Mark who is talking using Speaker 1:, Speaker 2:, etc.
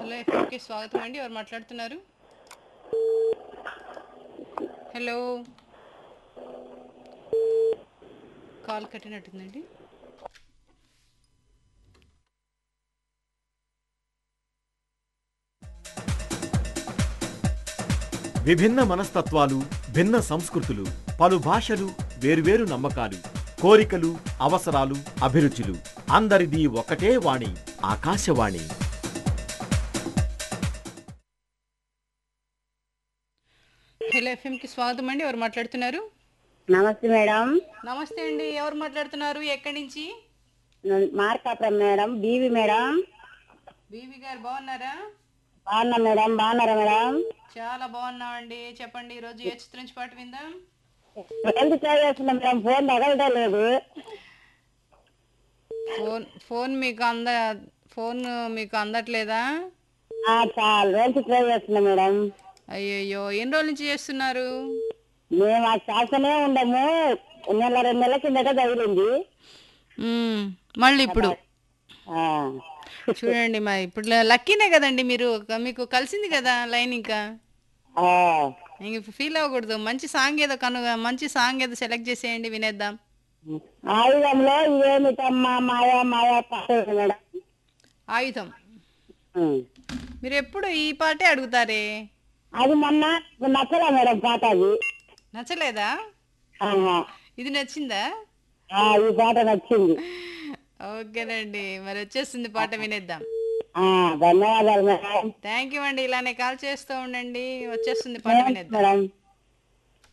Speaker 1: Hello ఎఫ్ఎంకి స్వాగతం అండి ఎవరు మాట్లాడుతున్నారు హలో కాల్ కట్టినట్టుందండి
Speaker 2: విభిన్న మనస్తత్వాలు భిన్న సంస్కృతులు పలు భాషలు వేర్వేరు నమ్మకాలు కోరికలు అవసరాలు అభిరుచులు అందరిది ఒకటే వాణి ఆకాశవాణి
Speaker 1: హలో ఎఫ్ఎంకి స్వాగతం అండి ఎవరు మాట్లాడుతున్నారు
Speaker 3: నమస్తే మేడం
Speaker 1: నమస్తే అండి ఎవరు మాట్లాడుతున్నారు ఎక్కడి నుంచి
Speaker 3: మార్కాపురం మేడం బీవి మేడం
Speaker 1: బీవీ గారు బాగున్నారా
Speaker 3: బాగున్నా మేడం బాగున్నారా మేడం
Speaker 1: చాలా బాగున్నామండి చెప్పండి ఈరోజు ఏ చిత్రం నుంచి పాట విందాం
Speaker 3: ఎందుకు చేస్తున్నా మేడం ఫోన్ తగలటం లేదు
Speaker 1: ఫోన్ ఫోన్ మీకు అంద ఫోన్ మీకు అందట్లేదా
Speaker 3: ఆ, చాలా రోజులు ట్రై చేస్తున్నా మేడం
Speaker 1: అయ్యయ్యో ఎన్ని రోజుల నుంచి చేస్తున్నారు
Speaker 3: మేము ఆ చేస్తూనే ఉండము నెల రెండు నెలల కిందట తగిలింది
Speaker 1: మ్మ్. మళ్ళీ ఇప్పుడు
Speaker 3: ఆ,
Speaker 1: చూడండి మరి ఇప్పుడు లక్కీనే కదండి మీరు మీకు కలిసింది కదా లైన్ ఇంకా
Speaker 3: ఆ,
Speaker 1: ఇంక ఫీల్ అవ్వకూడదు మంచి సాంగ్ ఏదో కను మంచి సాంగ్ ఏదో సెలెక్ట్ చేసేయండి వినేద్దాం
Speaker 3: ఆయుధంలో ఏమిటమ్మా మాయా మాయా పాట ఉంది మేడం
Speaker 1: ఆయుధం
Speaker 3: ఉం.
Speaker 1: మీరు ఎప్పుడు ఈ పాటే అడుగుతారే
Speaker 3: అది మొన్న నచ్చలే మేడం పాట అది
Speaker 1: నచ్చలేదా
Speaker 3: ఆహా.
Speaker 1: ఇది నచ్చిందా
Speaker 3: ఆ, ఈ పాట నచ్చింది
Speaker 1: ఓకేనండి మరి వచ్చేస్తుంది పాట వినేద్దాం
Speaker 3: ఆ, ధన్యవాదాలు మేడం
Speaker 1: థ్యాంక్ యూ అండి ఇలానే కాల్ చేస్తూ ఉండండి వచ్చేస్తుంది పాట వినేద్దాం
Speaker 3: మేడం